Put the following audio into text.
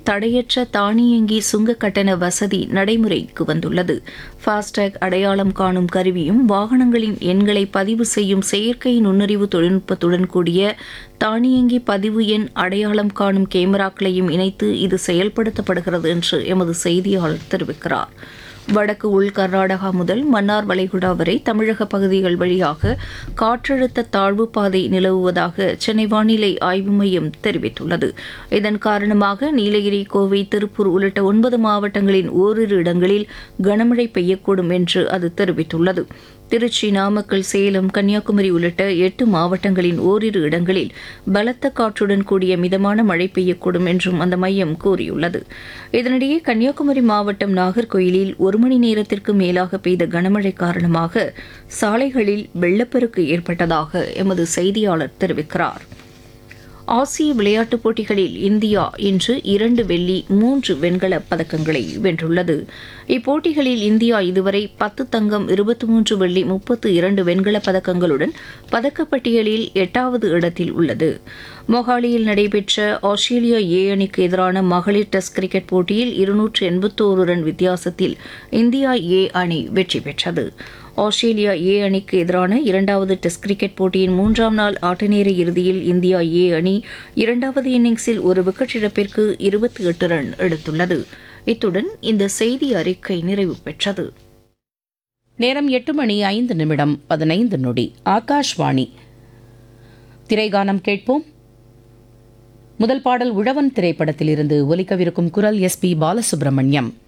தடையற்ற தானியங்கி சுங்க கட்டண வசதி நடைமுறைக்கு வந்துள்ளது ஃபாஸ்டேக் அடையாளம் காணும் கருவியும் வாகனங்களின் எண்களை பதிவு செய்யும் செயற்கை நுண்ணறிவு தொழில்நுட்பத்துடன் கூடிய தானியங்கி பதிவு எண் அடையாளம் காணும் கேமராக்களையும் இணைத்து இது செயல்படுத்தப்படுகிறது என்று எமது செய்தியாளர் தெரிவிக்கிறார் வடக்கு உள் கர்நாடகா முதல் மன்னார் வளைகுடா வரை தமிழக பகுதிகள் வழியாக காற்றழுத்த தாழ்வு பாதை நிலவுவதாக சென்னை வானிலை ஆய்வு மையம் தெரிவித்துள்ளது இதன் காரணமாக நீலகிரி கோவை திருப்பூர் உள்ளிட்ட ஒன்பது மாவட்டங்களின் ஓரிரு இடங்களில் கனமழை பெய்யக்கூடும் என்று அது தெரிவித்துள்ளது திருச்சி நாமக்கல் சேலம் கன்னியாகுமரி உள்ளிட்ட எட்டு மாவட்டங்களின் ஓரிரு இடங்களில் பலத்த காற்றுடன் கூடிய மிதமான மழை பெய்யக்கூடும் என்றும் அந்த மையம் கூறியுள்ளது இதனிடையே கன்னியாகுமரி மாவட்டம் நாகர்கோயிலில் ஒரு மணி நேரத்திற்கு மேலாக பெய்த கனமழை காரணமாக சாலைகளில் வெள்ளப்பெருக்கு ஏற்பட்டதாக எமது செய்தியாளர் தெரிவிக்கிறார் ஆசிய விளையாட்டுப் போட்டிகளில் இந்தியா இன்று இரண்டு வெள்ளி மூன்று வெண்கலப் பதக்கங்களை வென்றுள்ளது இப்போட்டிகளில் இந்தியா இதுவரை பத்து தங்கம் இருபத்தி மூன்று வெள்ளி முப்பத்து இரண்டு வெண்கலப் பதக்கங்களுடன் பதக்கப்பட்டியலில் எட்டாவது இடத்தில் உள்ளது மொஹாலியில் நடைபெற்ற ஆஸ்திரேலியா ஏ அணிக்கு எதிரான மகளிர் டெஸ்ட் கிரிக்கெட் போட்டியில் இருநூற்று எண்பத்தோரு ரன் வித்தியாசத்தில் இந்தியா ஏ அணி வெற்றி பெற்றது ஆஸ்திரேலியா ஏ அணிக்கு எதிரான இரண்டாவது டெஸ்ட் கிரிக்கெட் போட்டியின் மூன்றாம் நாள் ஆட்டநேர இறுதியில் இந்தியா ஏ அணி இரண்டாவது இன்னிங்ஸில் ஒரு விக்கெட் இழப்பிற்கு இருபத்தி எட்டு ரன் எடுத்துள்ளது இத்துடன் இந்த செய்தி அறிக்கை நிறைவு பெற்றது நேரம் எட்டு மணி ஐந்து நிமிடம் பதினைந்து நொடி ஆகாஷ்வாணி திரைகானம் கேட்போம் முதல் பாடல் உழவன் திரைப்படத்திலிருந்து ஒலிக்கவிருக்கும் குரல் எஸ் பி பாலசுப்ரமணியம்